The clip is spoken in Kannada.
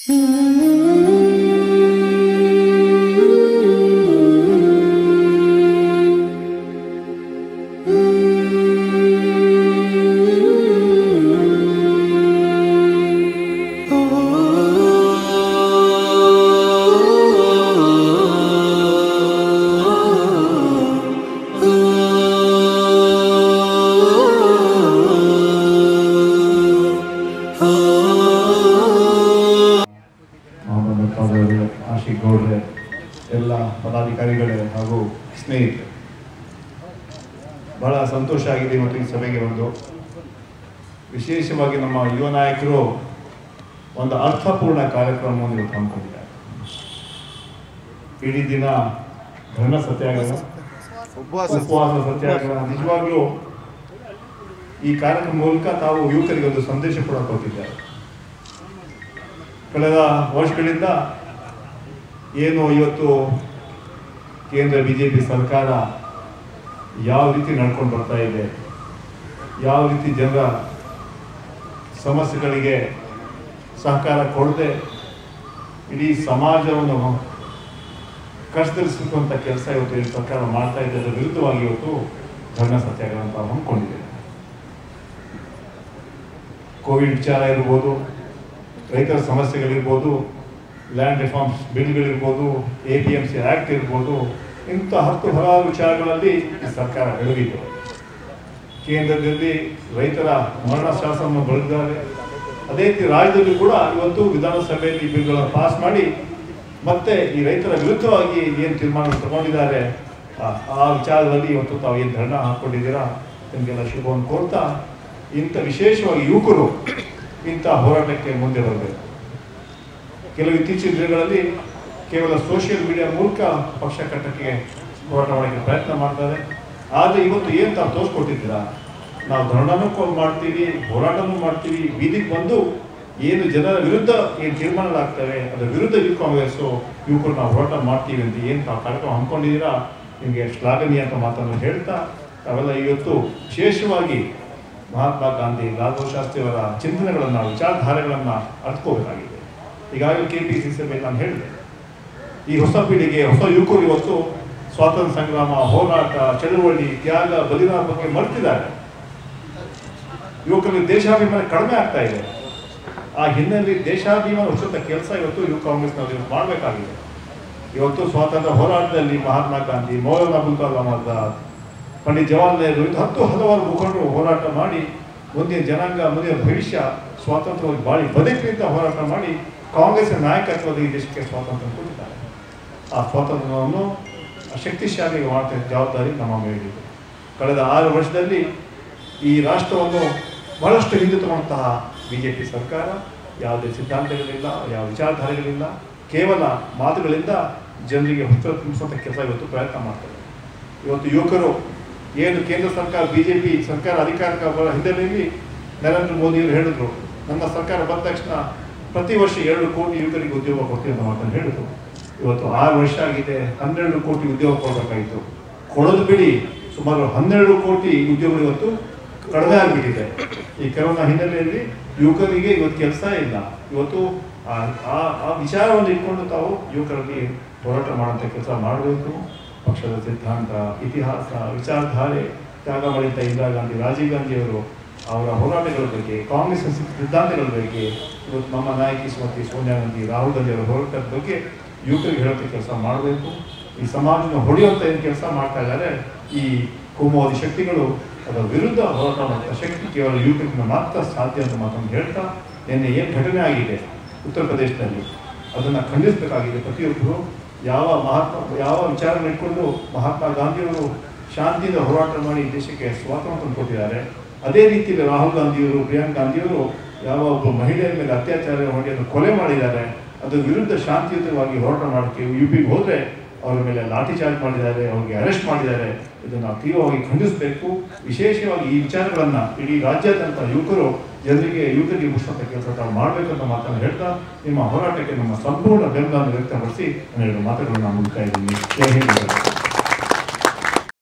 ಮೊಹಮ್ಮದ್ ಅವರು ಆಶಿಕ್ ಗೌಡ್ರೆ ಎಲ್ಲ ಪದಾಧಿಕಾರಿಗಳೇ ಹಾಗೂ ಸ್ನೇಹಿತರೆ ಬಹಳ ಸಂತೋಷ ಆಗಿದೆ ಇವತ್ತು ಈ ಸಭೆಗೆ ಬಂದು ವಿಶೇಷವಾಗಿ ನಮ್ಮ ಯುವ ನಾಯಕರು ಒಂದು ಅರ್ಥಪೂರ್ಣ ಕಾರ್ಯಕ್ರಮವನ್ನು ಇವತ್ತು ಹಮ್ಮಿಕೊಂಡಿದ್ದಾರೆ ಇಡೀ ದಿನ ಧರ್ಮ ಸತ್ಯಾಗ್ರಹ ಉಪವಾಸ ಸತ್ಯಾಗ್ರಹ ನಿಜವಾಗ್ಲೂ ಈ ಕಾರ್ಯಕ್ರಮ ಮೂಲಕ ತಾವು ಯುವಕರಿಗೆ ಒಂದು ಸಂದೇಶ ಕೂಡ ಕೊಟ್ಟಿದ್ದಾರೆ ಕಳೆದ ವರ್ಷಗಳಿಂದ ಏನು ಇವತ್ತು ಕೇಂದ್ರ ಬಿಜೆಪಿ ಸರ್ಕಾರ ಯಾವ ರೀತಿ ನಡ್ಕೊಂಡು ಬರ್ತಾ ಇದೆ ಯಾವ ರೀತಿ ಜನರ ಸಮಸ್ಯೆಗಳಿಗೆ ಸಹಕಾರ ಕೊಡದೆ ಇಡೀ ಸಮಾಜವನ್ನು ಕಷ್ಟದಲ್ಲಿಸುವಂಥ ಕೆಲಸ ಇವತ್ತು ಈ ಸರ್ಕಾರ ಮಾಡ್ತಾ ಇದೆ ಅದರ ವಿರುದ್ಧವಾಗಿ ಇವತ್ತು ಧರ್ಮ ಸತ್ಯಾಗ್ರಹ ಅಂತ ಹಮ್ಮಿಕೊಂಡಿದೆ ಕೋವಿಡ್ ವಿಚಾರ ಇರ್ಬೋದು ರೈತರ ಸಮಸ್ಯೆಗಳಿರ್ಬೋದು ಲ್ಯಾಂಡ್ ರಿಫಾರ್ಮ್ಸ್ ಬಿಲ್ಗಳಿರ್ಬೋದು A P M C act ಇರ್ಬೋದು ಇಂಥ ಹತ್ತು ಹಲವಾರು ವಿಚಾರಗಳಲ್ಲಿ ಈ ಸರ್ಕಾರ ಬೆಳಗಿದೆ ಕೇಂದ್ರದಲ್ಲಿ ರೈತರ ಮರಣ ಶಾಸನವನ್ನು ಬರೆದಿದ್ದಾರೆ ಅದೇ ರೀತಿ ರಾಜ್ಯದಲ್ಲಿ ಕೂಡ ಇವತ್ತು ವಿಧಾನಸಭೆಯಲ್ಲಿ ಬಿಲ್ಗಳನ್ನು ಪಾಸ್ ಮಾಡಿ ಮತ್ತೆ ಈ ರೈತರ ವಿರುದ್ಧವಾಗಿ ಏನು ತೀರ್ಮಾನ ತಗೊಂಡಿದ್ದಾರೆ ಆ- ಆ ವಿಚಾರದಲ್ಲಿ ಇವತ್ತು ತಾವು ಏನು ಧರಣ ಹಾಕ್ಕೊಂಡಿದ್ದೀರಾ ನಿಮಗೆಲ್ಲ ಶುಭವನ್ನು ಕೋರ್ತಾ ಇಂಥ ವಿಶೇಷವಾಗಿ ಯುವಕರು ಇಂಥ ಹೋರಾಟಕ್ಕೆ ಮುಂದೆ ಬರಬೇಕು ಕೆಲವು ಇತ್ತೀಚಿನ ದಿನಗಳಲ್ಲಿ ಕೇವಲ ಸೋಷಿಯಲ್ ಮೀಡಿಯಾ ಮೂಲಕ ಪಕ್ಷ ಕಟ್ಟಕ್ಕೆ ಹೋರಾಟ ಮಾಡೋಕ್ಕೆ ಪ್ರಯತ್ನ ಮಾಡ್ತಾರೆ ಆದರೆ ಇವತ್ತು ಏನು ತಾವು ತೋರಿಸ್ಕೊಟ್ಟಿದ್ದೀರಾ ನಾವು ಧರಣನೂ ಕೊ- ಮಾಡ್ತೀವಿ ಹೋರಾಟನೂ ಮಾಡ್ತೀವಿ ಬೀದಿಗೆ ಬಂದು ಏನು ಜನರ ವಿರುದ್ಧ ಏನು ತೀರ್ಮಾನಗಳಾಗ್ತವೆ ಅದರ ವಿರುದ್ಧ ಯೂತ್ ಕಾಂಗ್ರೆಸ್ಸು ಯುವಕರು ನಾವು ಹೋರಾಟ ಮಾಡ್ತೀವಿ ಅಂತ ಏನು ತಾವು ಕಾರ್ಯಕ್ರಮ ಹಮ್ಮಿಕೊಂಡಿದ್ದೀರಾ ನಿಮಗೆ ಶ್ಲಾಘನೀಯ ಅಂತ ಮಾತನ್ನು ಹೇಳ್ತಾ ತಾವೆಲ್ಲ ಇವತ್ತು ವಿಶೇಷವಾಗಿ ಮಹಾತ್ಮ ಗಾಂಧಿ ಲಾಲ್ ಬಹದ್ದೂರ್ ಶಾಸ್ತ್ರಿ ಅವರ ಚಿಂತನೆಗಳನ್ನು ವಿಚಾರಧಾರೆಗಳನ್ನು ಅರ್ಥಕೋಬೇಕಾಗಿದೆ ಈಗಾಗಲೇ ಕೆ ಪಿ ಸಿ ಸಭೆ ನಾನು ಹೇಳಿದೆ ಈ ಹೊಸ ಪೀಳಿಗೆ ಹೊಸ ಯುವಕರು ಇವತ್ತು ಸ್ವಾತಂತ್ರ್ಯ ಸಂಗ್ರಾಮ ಹೋರಾಟ ಚಳವಳಿ ತ್ಯಾಗ ಬಲಿದಾನ ಬಗ್ಗೆ ಮರ್ತಿದ್ದಾರೆ ಯುವಕರಲ್ಲಿ ದೇಶಾಭಿಮಾನ ಕಡಿಮೆ ಆಗ್ತಾ ಇದೆ ಆ ಹಿನ್ನೆಲೆಯಲ್ಲಿ ದೇಶಾಭಿಮಾನ ಹುಟ್ಟುವಂಥ ಕೆಲಸ ಇವತ್ತು ಯುವ ಕಾಂಗ್ರೆಸ್ನಲ್ಲಿ ಮಾಡಬೇಕಾಗಿದೆ ಇವತ್ತು ಸ್ವಾತಂತ್ರ್ಯ ಹೋರಾಟದಲ್ಲಿ ಮಹಾತ್ಮ ಗಾಂಧಿ ಮೌಲಾನಾ ಅಬುಲ್ ಕಲಾಂ ಆಜಾದ್ ಪಂಡಿತ್ ಜವಾಹರ್ಲಾಲ್ ನೆಹರು ಇಂಥ ಹತ್ತು ಹಲವಾರು ಮುಖಂಡರು ಹೋರಾಟ ಮಾಡಿ ಮುಂದಿನ ಜನಾಂಗ ಮುಂದಿನ ಭವಿಷ್ಯ ಸ್ವಾತಂತ್ರ್ಯವಾಗಿ ಬಾಳಿ ಬದುಕಿನಿಂದ ಹೋರಾಟ ಮಾಡಿ ಕಾಂಗ್ರೆಸ್ ನಾಯಕತ್ವದ ಈ ದೇಶಕ್ಕೆ ಸ್ವಾತಂತ್ರ್ಯ ಕೊಟ್ಟಿದ್ದಾರೆ ಆ ಸ್ವಾತಂತ್ರ್ಯವನ್ನು ಶಕ್ತಿಶಾಲಿ ಮಾಡುವ ಜವಾಬ್ದಾರಿ ನಮ್ಮ ಮೇಲಿದೆ ಕಳೆದ ಆರು ವರ್ಷದಲ್ಲಿ ಈ ರಾಷ್ಟ್ರವನ್ನು ಬಹಳಷ್ಟು ಹಿಂದೆ ತಗೊಂಡಂತಹ ಬಿ ಜೆ ಪಿ ಸರ್ಕಾರ ಯಾವುದೇ ಸಿದ್ಧಾಂತಗಳಿಲ್ಲ ಯಾವ ವಿಚಾರಧಾರೆಗಳಿಲ್ಲ ಕೇವಲ ಮಾತುಗಳಿಂದ ಜನರಿಗೆ ಹೊಸ ತುಂಬಿಸುವಂಥ ಕೆಲಸ ಇವತ್ತು ಪ್ರಯತ್ನ ಮಾಡ್ತಾರೆ ಇವತ್ತು ಯುವಕರು ಏನು ಕೇಂದ್ರ ಸರ್ಕಾರ ಬಿ ಜೆ ಪಿ ಸರ್ಕಾರ ಅಧಿಕಾರಕ್ಕೆ ಬರೋ ಹಿನ್ನೆಲೆಯಲ್ಲಿ ನರೇಂದ್ರ ಮೋದಿಯವರು ಹೇಳಿದ್ರು ನನ್ನ ಸರ್ಕಾರ ಬಂದ ತಕ್ಷಣ ಪ್ರತಿ ವರ್ಷ ಎರಡು ಕೋಟಿ ಯುವಕರಿಗೆ ಉದ್ಯೋಗ ಕೊಡ್ತೀವಿ ಅಂತ ಮಾತನ್ನು ಹೇಳಿದ್ರು ಇವತ್ತು ಆರು ವರ್ಷ ಆಗಿದೆ ಹನ್ನೆರಡು ಕೋಟಿ ಉದ್ಯೋಗ ಕೊಡಬೇಕಾಯಿತು ಕೊಡೋದು ಬಿಡಿ ಸುಮಾರು ಹನ್ನೆರಡು ಕೋಟಿ ಉದ್ಯೋಗಗಳು ಇವತ್ತು ಕಡಿಮೆ ಆಗಿಬಿಟ್ಟಿದೆ ಈ ಕರೋನಾ ಹಿನ್ನೆಲೆಯಲ್ಲಿ ಯುವಕರಿಗೆ ಇವತ್ತು ಕೆಲಸ ಇಲ್ಲ ಇವತ್ತು ಆ- ಆ ಆ ವಿಚಾರವನ್ನು ಇಟ್ಕೊಂಡು ತಾವು ಯುವಕರಲ್ಲಿ ಹೋರಾಟ ಮಾಡುವಂಥ ಕೆಲಸ ಮಾಡಬೇಕು ಪಕ್ಷದ ಸಿದ್ಧಾಂತ ಇತಿಹಾಸ ವಿಚಾರಧಾರೆ ತ್ಯಾಗ ಮಾಡಿದ ಇಂದಿರಾ ಗಾಂಧಿ ರಾಜೀವ್ ಗಾಂಧಿಯವರು ಅವರ ಹೋರಾಟಗಳ ಬಗ್ಗೆ ಕಾಂಗ್ರೆಸ್ ಸಿದ್ಧಾಂತಗಳ ಬಗ್ಗೆ ಇವತ್ತು ನಮ್ಮ ನಾಯಕಿ ಶ್ರೀಮತಿ ಸೋನಿಯಾ ಗಾಂಧಿ ರಾಹುಲ್ ಗಾಂಧಿ ಅವರ ಹೋರಾಟದ ಬಗ್ಗೆ ಯುವಕರಿಗೆ ಹೇಳೋಕ್ಕೆ ಕೆಲಸ ಮಾಡಬೇಕು ಈ ಸಮಾಜನ ಹೊಡೆಯುವಂಥ ಏನು ಕೆಲಸ ಮಾಡ್ತಾ ಇದ್ದಾರೆ ಈ ಕೋಮುವಾದಿ ಶಕ್ತಿಗಳು ಅದರ ವಿರುದ್ಧ ಹೋರಾಟ ಮಾಡುವಂಥ ಶಕ್ತಿ ಕೇವಲ ಯುವಕರಿಗೆ ಮಾತ್ರ ಸಾಧ್ಯ ಅಂತ ಮಾತನ್ನು ಹೇಳ್ತಾ ನಿನ್ನೆ ಏನು ಘಟನೆ ಆಗಿದೆ ಉತ್ತರ ಪ್ರದೇಶದಲ್ಲಿ ಅದನ್ನು ಖಂಡಿಸಬೇಕಾಗಿದೆ ಪ್ರತಿಯೊಬ್ಬರು ಯಾವ ಮಹಾತ್ಮ ಯಾವ ವಿಚಾರ ಇಟ್ಕೊಂಡು ಮಹಾತ್ಮ ಗಾಂಧಿಯವರು ಶಾಂತಿಯಿಂದ ಹೋರಾಟ ಮಾಡಿ ಈ ದೇಶಕ್ಕೆ ಸ್ವಾತಂತ್ರ್ಯ ತಂದುಕೊಟ್ಟಿದ್ದಾರೆ ಅದೇ ರೀತಿಯಲ್ಲಿ ರಾಹುಲ್ ಗಾಂಧಿಯವರು ಪ್ರಿಯಾಂಕ್ ಗಾಂಧಿಯವರು ಯಾವ ಒಬ್ಬ ಮಹಿಳೆಯ ಮೇಲೆ ಅತ್ಯಾಚಾರ ಮಾಡಿ ಅದನ್ನು ಕೊಲೆ ಮಾಡಿದ್ದಾರೆ ಅದರ ವಿರುದ್ಧ ಶಾಂತಿಯುತವಾಗಿ ಹೋರಾಟ ಮಾಡೋಕ್ಕೆ ಯು ಪಿಗೆ ಹೋದರೆ ಅವರ ಮೇಲೆ ಲಾಠಿ ಚಾರ್ಜ್ ಮಾಡಿದ್ದಾರೆ ಅವರಿಗೆ ಅರೆಸ್ಟ್ ಮಾಡಿದ್ದಾರೆ ಇದನ್ನು ನಾವು ತೀವ್ರವಾಗಿ ಖಂಡಿಸಬೇಕು ವಿಶೇಷವಾಗಿ ಈ ವಿಚಾರಗಳನ್ನು ಇಡೀ ರಾಜ್ಯಾದ್ಯಂತ ಯುವಕರು ಜನರಿಗೆ ಯುವಕರಿಗೆ ಮುಗಿಸುವಂಥ ಕೆಲಸ ತಾವು ಮಾಡಬೇಕಂತ ಮಾತನ್ನು ಹೇಳ್ತಾ ನಿಮ್ಮ ಹೋರಾಟಕ್ಕೆ ನಮ್ಮ ಸಂಪೂರ್ಣ ಬೆಂಬಲವನ್ನು ವ್ಯಕ್ತಪಡಿಸಿ ಹನ್ನೆರಡು ಮಾತುಗಳನ್ನು ನಾನು ಮುಗಿಸ್ತಾ ಇದ್ದೀನಿ ಜೈ ಹಿಂದ್ ಜೈ ಭಾರತ್.